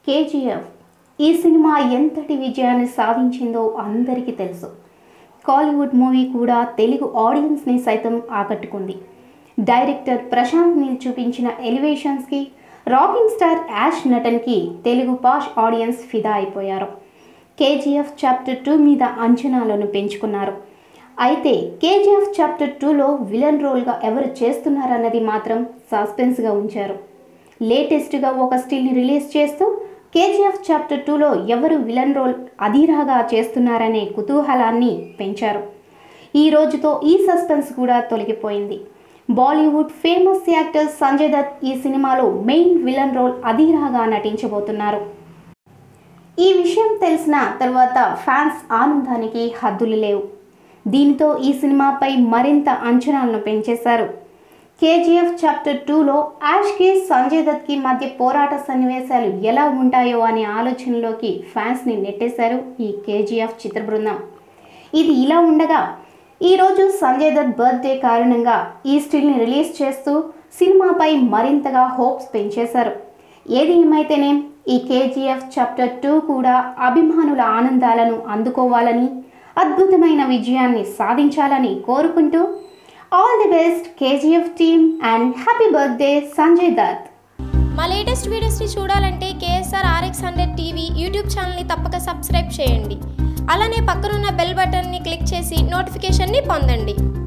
KGF ఈ cinema ఎంతటి విజయాన్ని సాధించిందో అందరికీ తెలుసు కాలీవుడ్ మూవీ కూడా తెలుగు ఆడియన్స్ని సైతం ఆకట్టుకుంది డైరెక్టర్ ప్రశాంత్ నీల్ చూపించిన ఎలివేషన్స్కి రాకింగ్ స్టార్ యాష్ నటన్కి తెలుగు పాష్ ఆడియన్స్ ఫిదా అయిపోయారు కేజీఎఫ్ చాప్టర్ టూ మీద అంచనాలను పెంచుకున్నారు అయితే కేజీఎఫ్ చాప్టర్ టూలో విలన్ రోల్గా ఎవరు చేస్తున్నారన్నది మాత్రం సస్పెన్స్గా ఉంచారు లేటెస్ట్గా ఒక స్టిల్ని రిలీజ్ చేస్తూ కేజీఎఫ్ చాప్టర్ టూలో ఎవరు విలన్ రోల్ అధీరాగా చేస్తున్నారనే కుతూహలాన్ని పెంచారు ఈ రోజుతో ఈ సస్పెన్స్ కూడా తొలగిపోయింది బాలీవుడ్ ఫేమస్ యాక్టర్ సంజయ్ దత్ ఈ సినిమాలో మెయిన్ విలన్ రోల్ అధీరాగా నటించబోతున్నారు ఈ విషయం తెలిసిన తర్వాత ఫ్యాన్స్ ఆనందానికి హద్దులు లేవు దీనితో ఈ సినిమాపై మరింత అంచనాలను పెంచేశారు కేజీఎఫ్ చాప్టర్ టూలో యాష్కి సంజయ్ దత్కి మధ్య పోరాట సన్నివేశాలు ఎలా ఉంటాయో అనే ఆలోచనలోకి ఫ్యాన్స్ని నెట్టేశారు ఈ కేజీఎఫ్ చిత్ర బృందం ఇది ఇలా ఉండగా ఈరోజు సంజయ్ దత్ బర్త్డే కారణంగా ఈ స్టిల్ని రిలీజ్ చేస్తూ సినిమాపై మరింతగా హోప్స్ పెంచేశారు ఏది ఏమైతేనే ఈ కేజీఎఫ్ చాప్టర్ టూ కూడా అభిమానుల ఆనందాలను అందుకోవాలని అద్భుతమైన విజయాన్ని సాధించాలని కోరుకుంటూ all the best KGF team and happy birthday Sanjay Dutt మా లేటెస్ట్ వీడియోస్ని చూడాలంటే KSR RX hundred TV YouTube ఛానల్ని తప్పక సబ్స్క్రైబ్ చేయండి అలానే పక్కనున్న బెల్ బటన్ని క్లిక్ చేసి నోటిఫికేషన్ని పొందండి